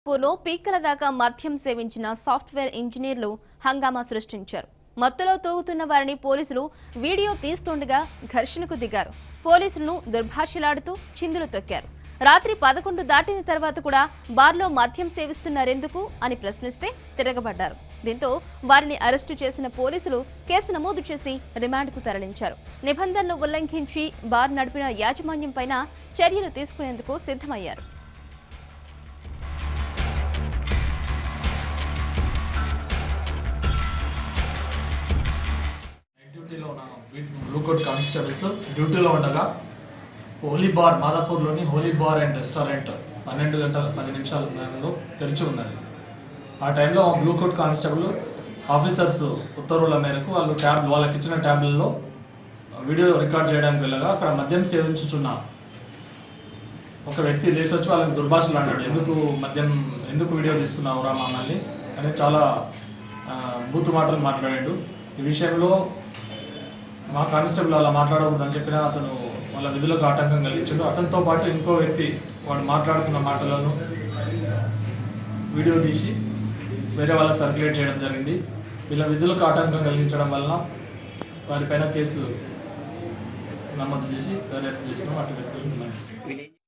పూర్లో పీకల దాకా మద్యం సేవించిన సాఫ్ట్వేర్ ఇంజనీర్లు హంగామా సృష్టించారు మత్తులో తూగుతున్న వారిని పోలీసులు వీడియో తీస్తుండగా ఘర్షణకు దిగారు పోలీసులను దుర్భాషలాడుతూ చిందులు తొక్కారు రాత్రి పదకొండు దాటిన తర్వాత కూడా బార్లో మద్యం సేవిస్తున్నారెందుకు అని ప్రశ్నిస్తే తిరగబడ్డారు దీంతో వారిని అరెస్టు చేసిన పోలీసులు కేసు నమోదు చేసి రిమాండ్కు తరలించారు నిబంధనలు ఉల్లంఘించి బార్ నడిపిన యాజమాన్యం పైన చర్యలు తీసుకునేందుకు సిద్ధమయ్యారు నైట్ డ్యూటీలో ఉన్న బ్లూ కోట్ కానిస్టేబుల్స్ డ్యూటీలో ఉండగా హోలీ బార్ మాదాపూర్లోని హోలీ బార్ అండ్ రెస్టారెంట్ పన్నెండు గంటల పది నిమిషాల సమయంలో తెరిచి ఉన్నది ఆ టైంలో బ్లూ కోట్ కానిస్టేబుల్ ఆఫీసర్స్ ఉత్తర్వుల మేరకు వాళ్ళు ట్యాబ్ వాళ్ళకి ఇచ్చిన ట్యాబ్లలో వీడియో రికార్డ్ చేయడానికి వెళ్ళగా అక్కడ మద్యం సేవించుచున్న ఒక వ్యక్తి లేచి వచ్చి వాళ్ళని దుర్భాషలు అన్నాడు ఎందుకు మద్యం ఎందుకు వీడియో తీస్తున్నావు రా మమ్మల్ని అని చాలా ఆ, బూతు మాటలు మాట్లాడాడు ఈ విషయంలో మా కానిస్టేబుల్ అలా మాట్లాడకూడదని చెప్పినా అతను వాళ్ళ విధులకు ఆటంకం కలిగించాడు అతనితో పాటు ఇంకో వ్యక్తి వాడు మాట్లాడుతున్న మాటలను వీడియో తీసి వేరే వాళ్ళకి సర్క్యులేట్ చేయడం జరిగింది వీళ్ళ విధులకు ఆటంకం కలిగించడం వలన వారిపైన కేసు నమోదు చేసి దర్యాప్తు చేస్తున్నాం అటు వ్యక్తులు ఉన్నాయి